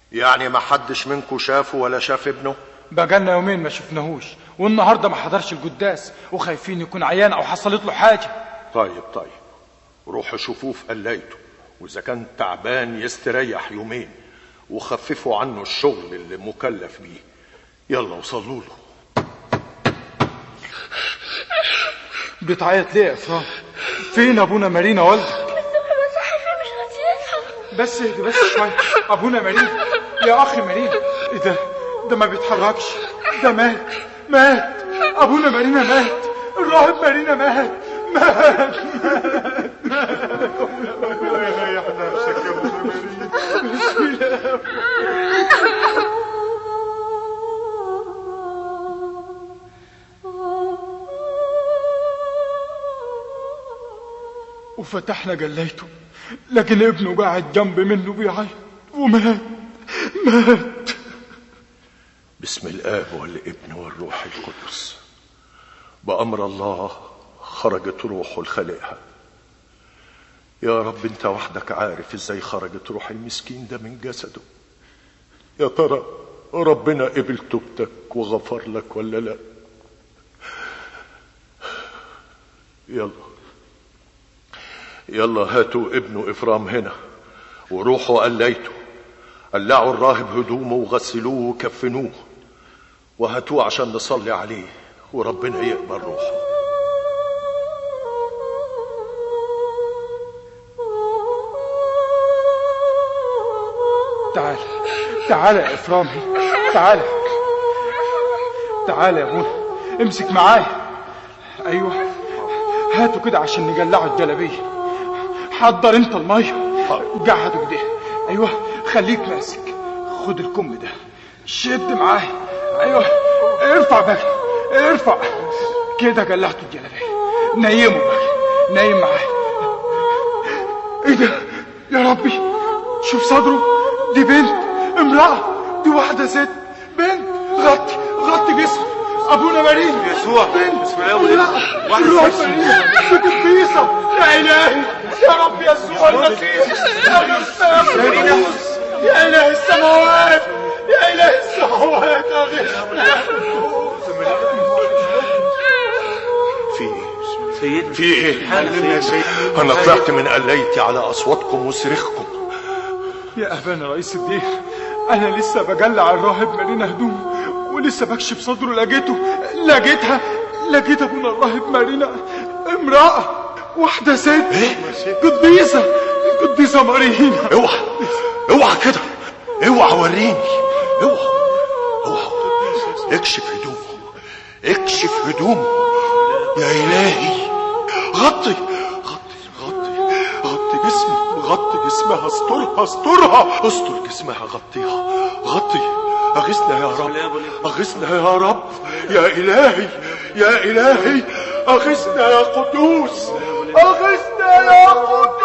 يعني ما حدش منكم شافه ولا شاف ابنه بقالنا يومين ما شفناهوش والنهارده ما حضرش القداس وخايفين يكون عيان او حصلت له حاجه طيب طيب روحوا شوفوه في قلايته واذا كان تعبان يستريح يومين وخففوا عنه الشغل اللي مكلف بيه يلا وصلوا له بتعيط ليه يا افرام فين ابونا مارينا والدك بس صحفي مش راضي يصحى بس اهدي بس شويه ابونا مارينا يا اخي مارينا ايه ده ده ما بيتحركش ده مات مات ابونا مارينا مات الراهب مارينا مات مات وفتحنا جليته لكن ابنه قاعد جنب منه بيعيط ومات مات بسم الاب والابن والروح القدس بامر الله خرجت روحه لخلقها يا رب انت وحدك عارف ازاي خرجت روح المسكين ده من جسده يا ترى ربنا قبل توبتك وغفر لك ولا لا يلا يلا هاتوا ابنه افرام هنا وروحوا قليته قلعوا الراهب هدومه وغسلوه وكفنوه وهاتوه عشان نصلي عليه وربنا يقبل روحه تعال تعال يا افرام تعال تعال يا ابونا امسك معايا ايوه هاتوا كده عشان نجلعوا الجلابيه حضر انت الميه قعدوا كده ايوه خليك ماسك خد الكم ده شد معايا ايوه ارفع بقى ارفع كده جلعتوا الجلابيه نيموا بقى نايم معايا ايه ده يا ربي شوف صدره دي بنت امرأة دي واحدة ست بنت غطي غطي جسمه ابونا مريم يسوع بنت بسم الله والابن واحد روح يسوع. مريم بتنبيصة يا إلهي يا رب يسوع المسيح يا قدوس يا إله السماوات يا إله السماوات يا في ايه سيدنا في ايه يا سيدنا انا طلعت من قلايتي على اصواتكم وصريخكم يا أبانا رئيس الدير أنا لسه بجلع الراهب مارينا هدومه ولسه بكشف صدره لقيته لقيتها لقيت أبونا الراهب مارينا امرأة واحدة ست إيه؟ قديسة قديسة مارينا اوعى اوعى كده اوعى وريني اوعى اوعى اكشف هدومه اكشف هدومه يا الهي غطي غطي غطي غطي جسمي غطي جسمها استرها استرها استر جسمها غطيها غطي اغثنا يا رب اغثنا يا رب يا الهي يا الهي اغثنا يا قدوس اغثنا يا قدوس